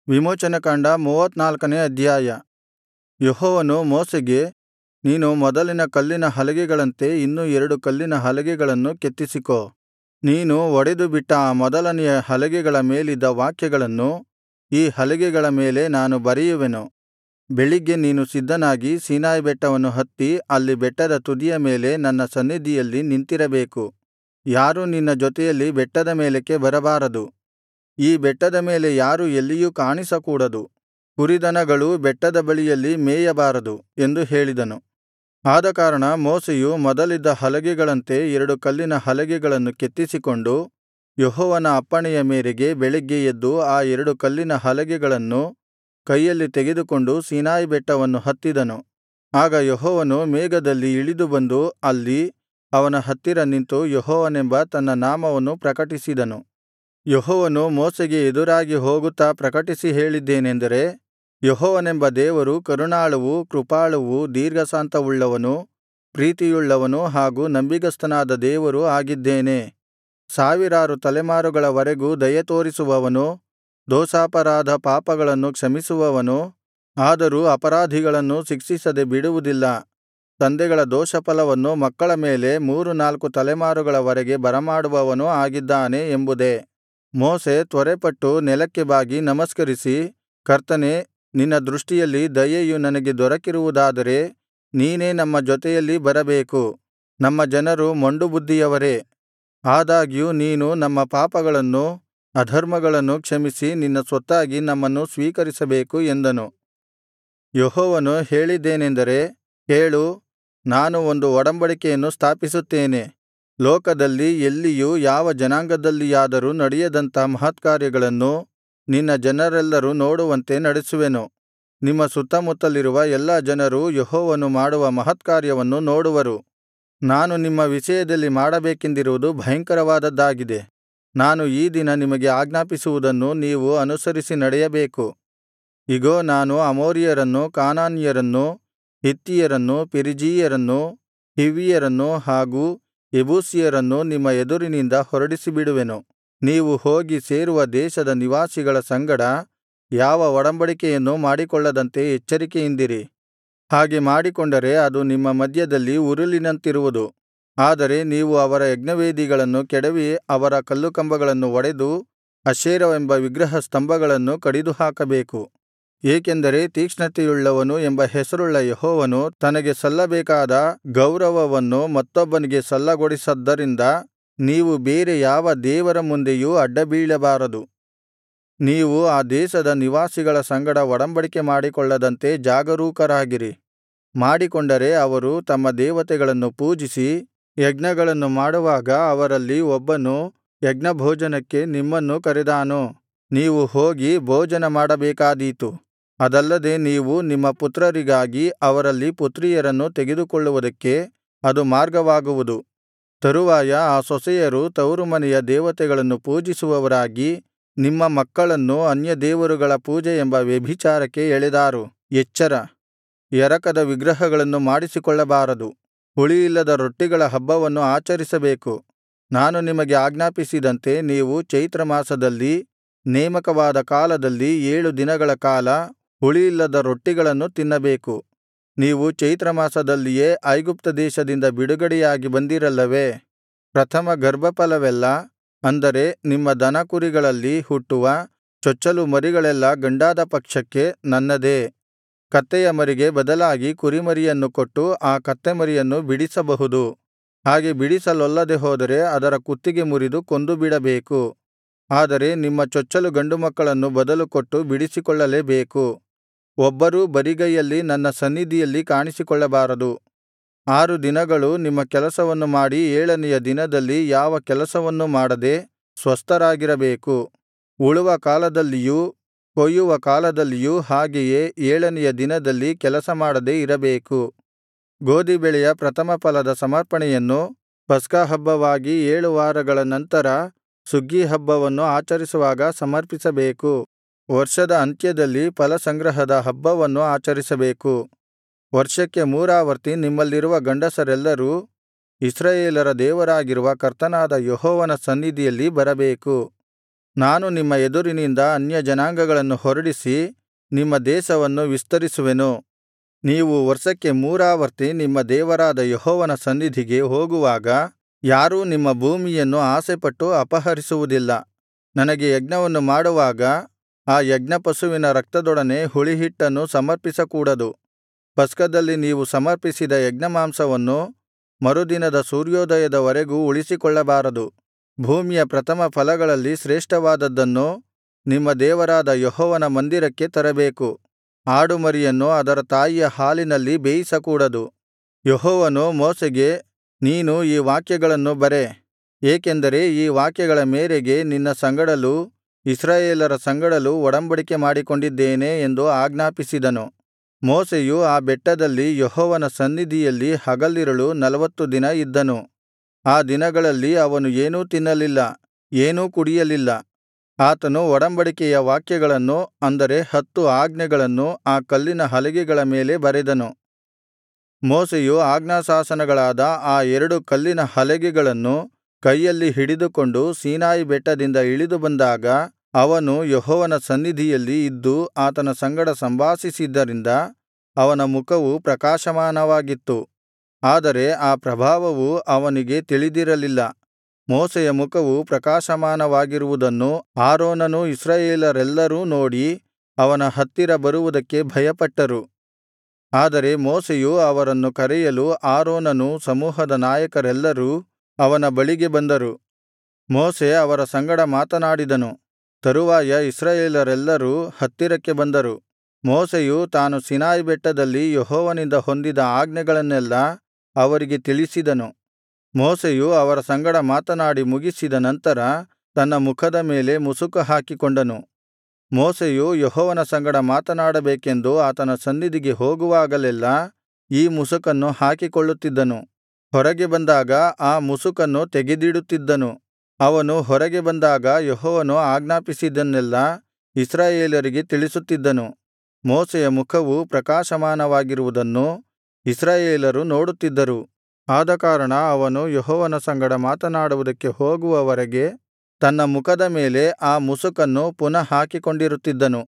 ವಿಮೋಚನಕಾಂಡ ಮೂವತ್ತನಾಲ್ಕನೇ ಅಧ್ಯಾಯ ಯೆಹೋವನು ಮೋಶೆಗೆ ನೀನು ಮೊದಲಿನ ಕಲ್ಲಿನ ಹಲಗೆಗಳಂತೆ ಇನ್ನೂ ಎರಡು ಕಲ್ಲಿನ ಹಲಗೆಗಳನ್ನು ಕೆತ್ತಿಸಿಕೋ ನೀನು ಒಡೆದುಬಿಟ್ಟ ಆ ಮೊದಲನೆಯ ಹಲಗೆಗಳ ಮೇಲಿದ್ದ ವಾಕ್ಯಗಳನ್ನು ಈ ಹಲಗೆಗಳ ಮೇಲೆ ನಾನು ಬರೆಯುವೆನು ಬೆಳಿಗ್ಗೆ ನೀನು ಸಿದ್ಧನಾಗಿ ಸೀನಾಯಿ ಬೆಟ್ಟವನ್ನು ಹತ್ತಿ ಅಲ್ಲಿ ಬೆಟ್ಟದ ತುದಿಯ ಮೇಲೆ ನನ್ನ ಸನ್ನಿಧಿಯಲ್ಲಿ ನಿಂತಿರಬೇಕು ಯಾರೂ ನಿನ್ನ ಜೊತೆಯಲ್ಲಿ ಬೆಟ್ಟದ ಮೇಲಕ್ಕೆ ಬರಬಾರದು ಈ ಬೆಟ್ಟದ ಮೇಲೆ ಯಾರೂ ಎಲ್ಲಿಯೂ ಕಾಣಿಸಕೂಡದು ಕುರಿದನಗಳೂ ಬೆಟ್ಟದ ಬಳಿಯಲ್ಲಿ ಮೇಯಬಾರದು ಎಂದು ಹೇಳಿದನು ಆದಕಾರಣ ಮೋಶೆಯು ಮೊದಲಿದ್ದ ಹಲಗೆಗಳಂತೆ ಎರಡು ಕಲ್ಲಿನ ಹಲಗೆಗಳನ್ನು ಕೆತ್ತಿಸಿಕೊಂಡು ಯೆಹೋವನ ಅಪ್ಪಣೆಯ ಮೇರೆಗೆ ಬೆಳಿಗ್ಗೆ ಎದ್ದು ಆ ಎರಡು ಕಲ್ಲಿನ ಹಲಗೆಗಳನ್ನು ಕೈಯಲ್ಲಿ ತೆಗೆದುಕೊಂಡು ಸೀನಾಯಿ ಬೆಟ್ಟವನ್ನು ಹತ್ತಿದನು ಆಗ ಯೆಹೋವನು ಮೇಘದಲ್ಲಿ ಇಳಿದು ಬಂದು ಅಲ್ಲಿ ಅವನ ಹತ್ತಿರ ನಿಂತು ಯೆಹೋವನೆಂಬ ತನ್ನ ನಾಮವನ್ನು ಪ್ರಕಟಿಸಿದನು ಯೆಹೋವನು ಮೋಶೆಗೆ ಎದುರಾಗಿ ಹೋಗುತ್ತಾ ಪ್ರಕಟಿಸಿ ಹೇಳಿದ್ದೇನೆಂದರೆ ಯೆಹೋವನೆಂಬ ದೇವರು ಕರುಣಾಳುವು ಕೃಪಾಳುವು ದೀರ್ಘಶಾಂತವುಳ್ಳವನು ಪ್ರೀತಿಯುಳ್ಳವನು ಹಾಗೂ ನಂಬಿಗಸ್ತನಾದ ದೇವರೂ ಆಗಿದ್ದೇನೆ ಸಾವಿರಾರು ತಲೆಮಾರುಗಳ ವರೆಗೂ ದಯೆತೋರಿಸುವವನು ದೋಷಾಪರಾಧ ಪಾಪಗಳನ್ನು ಕ್ಷಮಿಸುವವನು ಆದರೂ ಅಪರಾಧಿಗಳನ್ನು ಶಿಕ್ಷಿಸದೆ ಬಿಡುವುದಿಲ್ಲ ತಂದೆಗಳ ದೋಷಫಲವನ್ನು ಮಕ್ಕಳ ಮೇಲೆ ಮೂರು ನಾಲ್ಕು ತಲೆಮಾರುಗಳ ವರೆಗೆ ಬರಮಾಡುವವನೂ ಆಗಿದ್ದಾನೆ ಎಂಬುದೇ ಮೋಶೆ ತ್ವರೆಪಟ್ಟು ನೆಲಕ್ಕೆ ಬಾಗಿ ನಮಸ್ಕರಿಸಿ ಕರ್ತನೇ ನಿನ್ನ ದೃಷ್ಟಿಯಲ್ಲಿ ದಯೆಯು ನನಗೆ ದೊರಕಿರುವುದಾದರೆ ನೀನೇ ನಮ್ಮ ಜೊತೆಯಲ್ಲಿ ಬರಬೇಕು ನಮ್ಮ ಜನರು ಮೊಂಡುಬುದ್ಧಿಯವರೇ ಆದಾಗ್ಯೂ ನೀನು ನಮ್ಮ ಪಾಪಗಳನ್ನೂ ಅಧರ್ಮಗಳನ್ನೂ ಕ್ಷಮಿಸಿ ನಿನ್ನ ಸ್ವತ್ತಾಗಿ ನಮ್ಮನ್ನು ಸ್ವೀಕರಿಸಬೇಕು ಎಂದನು ಯೆಹೋವನು ಹೇಳಿದ್ದೇನೆಂದರೆ ಕೇಳು ನಾನು ಒಂದು ಒಡಂಬಡಿಕೆಯನ್ನು ಸ್ಥಾಪಿಸುತ್ತೇನೆ ಲೋಕದಲ್ಲಿ ಎಲ್ಲಿಯೂ ಯಾವ ಜನಾಂಗದಲ್ಲಿಯಾದರೂ ನಡೆಯದಂಥ ಮಹತ್ಕಾರ್ಯಗಳನ್ನು ನಿನ್ನ ಜನರೆಲ್ಲರೂ ನೋಡುವಂತೆ ನಡೆಸುವೆನು ನಿಮ್ಮ ಸುತ್ತಮುತ್ತಲಿರುವ ಎಲ್ಲಾ ಜನರು ಯೆಹೋವನು ಮಾಡುವ ಮಹತ್ಕಾರ್ಯವನ್ನು ನೋಡುವರು ನಾನು ನಿಮ್ಮ ವಿಷಯದಲ್ಲಿ ಮಾಡಬೇಕೆಂದಿರುವುದು ಭಯಂಕರವಾದದ್ದಾಗಿದೆ ನಾನು ಈ ದಿನ ನಿಮಗೆ ಆಜ್ಞಾಪಿಸುವುದನ್ನು ನೀವು ಅನುಸರಿಸಿ ನಡೆಯಬೇಕು ಇಗೋ ನಾನು ಅಮೋರಿಯರನ್ನು ಕಾನಾನ್ಯರನ್ನು ಹಿತ್ತಿಯರನ್ನು ಪೆರಿಜೀಯರನ್ನು ಹಿವ್ವಿಯರನ್ನು ಹಾಗೂ ಯೆಬೂಸಿಯರನ್ನು ನಿಮ್ಮ ಎದುರಿನಿಂದ ಹೊರಡಿಸಿಬಿಡುವೆನು ನೀವು ಹೋಗಿ ಸೇರುವ ದೇಶದ ನಿವಾಸಿಗಳ ಸಂಗಡ ಯಾವ ಒಡಂಬಡಿಕೆಯನ್ನೂ ಮಾಡಿಕೊಳ್ಳದಂತೆ ಎಚ್ಚರಿಕೆಯಿಂದಿರಿ ಹಾಗೆ ಮಾಡಿಕೊಂಡರೆ ಅದು ನಿಮ್ಮ ಮಧ್ಯದಲ್ಲಿ ಉರುಲಿನಂತಿರುವುದು ಆದರೆ ನೀವು ಅವರ ಯಜ್ಞವೇದಿಗಳನ್ನು ಕೆಡವಿ ಅವರ ಕಲ್ಲುಕಂಬಗಳನ್ನು ಒಡೆದು ಅಶೇರವೆಂಬ ವಿಗ್ರಹ ಸ್ತಂಭಗಳನ್ನು ಕಡಿದುಹಾಕಬೇಕು ಏಕೆಂದರೆ ತೀಕ್ಷ್ಣತೆಯುಳ್ಳವನು ಎಂಬ ಹೆಸರುಳ್ಳ ಯೆಹೋವನು ತನಗೆ ಸಲ್ಲಬೇಕಾದ ಗೌರವವನ್ನು ಮತ್ತೊಬ್ಬನಿಗೆ ಸಲ್ಲಗೊಡಿಸದ್ದರಿಂದ ನೀವು ಬೇರೆ ಯಾವ ದೇವರ ಮುಂದೆಯೂ ಅಡ್ಡಬೀಳಬಾರದು ನೀವು ಆ ದೇಶದ ನಿವಾಸಿಗಳ ಸಂಗಡ ಒಡಂಬಡಿಕೆ ಮಾಡಿಕೊಳ್ಳದಂತೆ ಜಾಗರೂಕರಾಗಿರಿ ಮಾಡಿಕೊಂಡರೆ ಅವರು ತಮ್ಮ ದೇವತೆಗಳನ್ನು ಪೂಜಿಸಿ ಯಜ್ಞಗಳನ್ನು ಮಾಡುವಾಗ ಅವರಲ್ಲಿ ಒಬ್ಬನು ಯಜ್ಞಭೋಜನಕ್ಕೆ ನಿಮ್ಮನ್ನು ಕರೆದಾನು ನೀವು ಹೋಗಿ ಭೋಜನ ಮಾಡಬೇಕಾದೀತು ಅದಲ್ಲದೆ ನೀವು ನಿಮ್ಮ ಪುತ್ರರಿಗಾಗಿ ಅವರಲ್ಲಿ ಪುತ್ರಿಯರನ್ನು ತೆಗೆದುಕೊಳ್ಳುವುದಕ್ಕೆ ಅದು ಮಾರ್ಗವಾಗುವುದು ತರುವಾಯ ಆ ಸೊಸೆಯರು ತವರುಮನೆಯ ದೇವತೆಗಳನ್ನು ಪೂಜಿಸುವವರಾಗಿ ನಿಮ್ಮ ಮಕ್ಕಳನ್ನು ಅನ್ಯದೇವರುಗಳ ಪೂಜೆ ಎಂಬ ವ್ಯಭಿಚಾರಕ್ಕೆ ಎಳೆದಾರು ಎಚ್ಚರ ಎರಕದ ವಿಗ್ರಹಗಳನ್ನು ಮಾಡಿಸಿಕೊಳ್ಳಬಾರದು ಹುಳಿಯಿಲ್ಲದ ರೊಟ್ಟಿಗಳ ಹಬ್ಬವನ್ನು ಆಚರಿಸಬೇಕು ನಾನು ನಿಮಗೆ ಆಜ್ಞಾಪಿಸಿದಂತೆ ನೀವು ಚೈತ್ರಮಾಸದಲ್ಲಿ ನೇಮಕವಾದ ಕಾಲದಲ್ಲಿ ಏಳು ದಿನಗಳ ಕಾಲ ಹುಳಿಯಿಲ್ಲದ ರೊಟ್ಟಿಗಳನ್ನು ತಿನ್ನಬೇಕು ನೀವು ಚೈತ್ರಮಾಸದಲ್ಲಿಯೇ ಐಗುಪ್ತ ದೇಶದಿಂದ ಬಿಡುಗಡೆಯಾಗಿ ಬಂದಿರಲ್ಲವೇ ಪ್ರಥಮ ಗರ್ಭಫಲವೆಲ್ಲಾ ಅಂದರೆ ನಿಮ್ಮ ದನಕುರಿಗಳಲ್ಲಿ ಹುಟ್ಟುವ ಚೊಚ್ಚಲು ಮರಿಗಳೆಲ್ಲಾ ಗಂಡಾದ ಪಕ್ಷಕ್ಕೆ ನನ್ನದೇ ಕತ್ತೆಯ ಮರಿಗೆ ಬದಲಾಗಿ ಕುರಿಮರಿಯನ್ನು ಕೊಟ್ಟು ಆ ಕತ್ತೆಮರಿಯನ್ನು ಬಿಡಿಸಬಹುದು ಹಾಗೆ ಬಿಡಿಸಲೊಲ್ಲದೆ ಹೋದರೆ ಅದರ ಕುತ್ತಿಗೆ ಮುರಿದು ಕೊಂದುಬಿಡಬೇಕು ಆದರೆ ನಿಮ್ಮ ಚೊಚ್ಚಲು ಗಂಡುಮಕ್ಕಳನ್ನು ಬದಲು ಕೊಟ್ಟು ಬಿಡಿಸಿಕೊಳ್ಳಲೇಬೇಕು ಒಬ್ಬರೂ ಬರಿಗೈಯಲ್ಲಿ ನನ್ನ ಸನ್ನಿಧಿಯಲ್ಲಿ ಕಾಣಿಸಿಕೊಳ್ಳಬಾರದು ಆರು ದಿನಗಳು ನಿಮ್ಮ ಕೆಲಸವನ್ನು ಮಾಡಿ ಏಳನೆಯ ದಿನದಲ್ಲಿ ಯಾವ ಕೆಲಸವನ್ನೂ ಮಾಡದೆ ಸ್ವಸ್ಥರಾಗಿರಬೇಕು ಉಳುವ ಕಾಲದಲ್ಲಿಯೂ ಕೊಯ್ಯುವ ಕಾಲದಲ್ಲಿಯೂ ಹಾಗೆಯೇ ಏಳನೆಯ ದಿನದಲ್ಲಿ ಕೆಲಸ ಮಾಡದೆ ಇರಬೇಕು ಗೋದಿ ಬೆಳೆಯ ಪ್ರಥಮಫಲದ ಸಮರ್ಪಣೆಯನ್ನು ಪಸ್ಕಹಬ್ಬವಾಗಿ ಏಳು ವಾರಗಳ ನಂತರ ಸುಗ್ಗೀಹಬ್ಬವನ್ನು ಆಚರಿಸುವಾಗ ಸಮರ್ಪಿಸಬೇಕು ವರ್ಷದ ಅಂತ್ಯದಲ್ಲಿ ಫಲಸಂಗ್ರಹದ ಹಬ್ಬವನ್ನು ಆಚರಿಸಬೇಕು ವರ್ಷಕ್ಕೆ ಮೂರಾವರ್ತಿ ನಿಮ್ಮಲ್ಲಿರುವ ಗಂಡಸರೆಲ್ಲರೂ ಇಸ್ರಾಯೇಲರ ದೇವರಾಗಿರುವ ಕರ್ತನಾದ ಯೆಹೋವನ ಸನ್ನಿಧಿಯಲ್ಲಿ ಬರಬೇಕು ನಾನು ನಿಮ್ಮ ಎದುರಿನಿಂದ ಅನ್ಯಜನಾಂಗಗಳನ್ನು ಹೊರಡಿಸಿ ನಿಮ್ಮ ದೇಶವನ್ನು ವಿಸ್ತರಿಸುವೆನು ನೀವು ವರ್ಷಕ್ಕೆ ಮೂರಾವರ್ತಿ ನಿಮ್ಮ ದೇವರಾದ ಯೆಹೋವನ ಸನ್ನಿಧಿಗೆ ಹೋಗುವಾಗ ಯಾರೂ ನಿಮ್ಮ ಭೂಮಿಯನ್ನು ಆಶೆಪಟ್ಟು ಅಪಹರಿಸುವುದಿಲ್ಲ ನನಗೆ ಯಜ್ಞವನ್ನು ಮಾಡುವಾಗ ಆ ಯಜ್ಞಪಶುವಿನ ರಕ್ತದೊಡನೆ ಹುಳಿಹಿಟ್ಟನ್ನು ಸಮರ್ಪಿಸಕೂಡದು ಪಸ್ಕದಲ್ಲಿ ನೀವು ಸಮರ್ಪಿಸಿದ ಯಜ್ಞಮಾಂಸವನ್ನು ಮರುದಿನದ ಸೂರ್ಯೋದಯದವರೆಗೂ ಉಳಿಸಿಕೊಳ್ಳಬಾರದು ಭೂಮಿಯ ಪ್ರಥಮ ಫಲಗಳಲ್ಲಿ ಶ್ರೇಷ್ಠವಾದದ್ದನ್ನು ನಿಮ್ಮ ದೇವರಾದ ಯೆಹೋವನ ಮಂದಿರಕ್ಕೆ ತರಬೇಕು ಆಡುಮರಿಯನ್ನು ಅದರ ತಾಯಿಯ ಹಾಲಿನಲ್ಲಿ ಬೇಯಿಸಕೂಡದು ಯೆಹೋವನು ಮೋಶೆಗೆ ನೀನು ಈ ವಾಕ್ಯಗಳನ್ನು ಬರೆ ಏಕೆಂದರೆ ಈ ವಾಕ್ಯಗಳ ಮೇರೆಗೆ ನಿನ್ನ ಸಂಗಡಲೂ ಇಸ್ರಾಯೇಲರ ಸಂಗಡಲೂ ಒಡಂಬಡಿಕೆ ಮಾಡಿಕೊಂಡಿದ್ದೇನೆ ಎಂದು ಆಜ್ಞಾಪಿಸಿದನು ಮೋಶೆಯು ಆ ಬೆಟ್ಟದಲ್ಲಿ ಯೆಹೋವನ ಸನ್ನಿಧಿಯಲ್ಲಿ ಹಗಲಿರುಳು ನಲ್ವತ್ತು ದಿನ ಇದ್ದನು ಆ ದಿನಗಳಲ್ಲಿ ಅವನು ಏನೂ ತಿನ್ನಲಿಲ್ಲ ಏನೂ ಕುಡಿಯಲಿಲ್ಲ ಆತನು ಒಡಂಬಡಿಕೆಯ ವಾಕ್ಯಗಳನ್ನು ಅಂದರೆ ಹತ್ತು ಆಜ್ಞೆಗಳನ್ನು ಆ ಕಲ್ಲಿನ ಹಲಗೆಗಳ ಮೇಲೆ ಬರೆದನು ಮೋಶೆಯು ಆಜ್ಞಾಶಾಸನಗಳಾದ ಆ ಎರಡು ಕಲ್ಲಿನ ಹಲಗೆಗಳನ್ನು ಕೈಯಲ್ಲಿ ಹಿಡಿದುಕೊಂಡು ಸೀನಾಯಿ ಬೆಟ್ಟದಿಂದ ಇಳಿದು ಬಂದಾಗ ಅವನು ಯೆಹೋವನ ಸನ್ನಿಧಿಯಲ್ಲಿ ಇದ್ದು ಆತನ ಸಂಗಡ ಸಂಭಾಷಿಸಿದ್ದರಿಂದ ಅವನ ಮುಖವು ಪ್ರಕಾಶಮಾನವಾಗಿತ್ತು ಆದರೆ ಆ ಪ್ರಭಾವವು ಅವನಿಗೆ ತಿಳಿದಿರಲಿಲ್ಲ ಮೋಶೆಯ ಮುಖವು ಪ್ರಕಾಶಮಾನವಾಗಿರುವುದನ್ನು ಆರೋನನೂ ಇಸ್ರಾಯೇಲರೆಲ್ಲರೂ ನೋಡಿ ಅವನ ಹತ್ತಿರ ಬರುವುದಕ್ಕೆ ಭಯಪಟ್ಟರು ಆದರೆ ಮೋಶೆಯು ಅವರನ್ನು ಕರೆಯಲು ಆರೋನನೂ ಸಮೂಹದ ನಾಯಕರೆಲ್ಲರೂ ಅವನ ಬಳಿಗೆ ಬಂದರು ಮೋಶೆ ಅವರ ಸಂಗಡ ಮಾತನಾಡಿದನು ತರುವಾಯ ಇಸ್ರಾಯೇಲರೆಲ್ಲರೂ ಹತ್ತಿರಕ್ಕೆ ಬಂದರು ಮೋಶೆಯು ತಾನು ಸೀನಾಯಿ ಬೆಟ್ಟದಲ್ಲಿ ಯೆಹೋವನಿಂದ ಹೊಂದಿದ ಆಜ್ಞೆಗಳನ್ನೆಲ್ಲಾ ಅವರಿಗೆ ತಿಳಿಸಿದನು ಮೋಶೆಯು ಅವರ ಸಂಗಡ ಮಾತನಾಡಿ ಮುಗಿಸಿದ ನಂತರ ತನ್ನ ಮುಖದ ಮೇಲೆ ಮುಸುಕು ಹಾಕಿಕೊಂಡನು ಮೋಶೆಯು ಯೆಹೋವನ ಸಂಗಡ ಮಾತನಾಡಬೇಕೆಂದು ಆತನ ಸನ್ನಿಧಿಗೆ ಹೋಗುವಾಗಲೆಲ್ಲಾ ಈ ಮುಸುಕನ್ನು ಹಾಕಿಕೊಳ್ಳುತ್ತಿದ್ದನು ಹೊರಗೆ ಬಂದಾಗ ಆ ಮುಸುಕನ್ನು ತೆಗೆದಿಡುತ್ತಿದ್ದನು ಅವನು ಹೊರಗೆ ಬಂದಾಗ ಯೆಹೋವನು ಆಜ್ಞಾಪಿಸಿದ್ದನ್ನೆಲ್ಲಾ ಇಸ್ರಾಯೇಲರಿಗೆ ತಿಳಿಸುತ್ತಿದ್ದನು ಮೋಶೆಯ ಮುಖವು ಪ್ರಕಾಶಮಾನವಾಗಿರುವುದನ್ನು ಇಸ್ರಾಯೇಲರು ನೋಡುತ್ತಿದ್ದರು ಆದಕಾರಣ ಅವನು ಯೆಹೋವನ ಸಂಗಡ ಮಾತನಾಡುವುದಕ್ಕೆ ಹೋಗುವವರೆಗೆ ತನ್ನ ಮುಖದ ಮೇಲೆ ಆ ಮುಸುಕನ್ನು ಪುನಃ ಹಾಕಿಕೊಂಡಿರುತ್ತಿದ್ದನು